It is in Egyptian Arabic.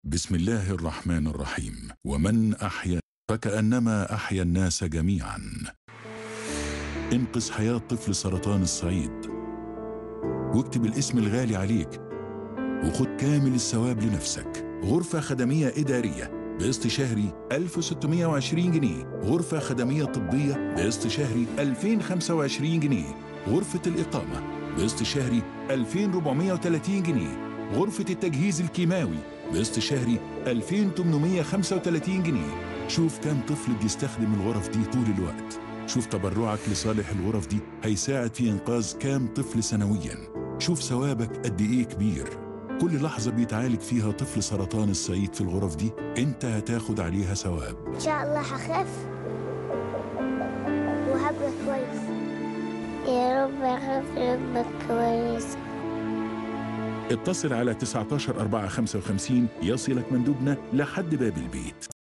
بسم الله الرحمن الرحيم ومن أحيا فكأنما أحيا الناس جميعا انقذ حياة طفل سرطان الصعيد واكتب الاسم الغالي عليك وخد كامل الثواب لنفسك غرفة خدمية إدارية بقسط شهري 1620 جنيه غرفة خدمية طبية بقسط شهري 2025 جنيه غرفة الإقامة بقسط شهري 2430 جنيه غرفة التجهيز الكيماوي بقسط شهري 2835 جنيه شوف كم طفل بيستخدم الغرف دي طول الوقت شوف تبرعك لصالح الغرف دي هيساعد في إنقاذ كام طفل سنويا شوف ثوابك قد إيه كبير كل لحظة بيتعالج فيها طفل سرطان الصعيد في الغرف دي انت هتاخد عليها ثواب إن شاء الله هخف وهبقى كويس يا رب أخف لما كويس اتصل على 19 4 55 يصلك مندوبنا لحد باب البيت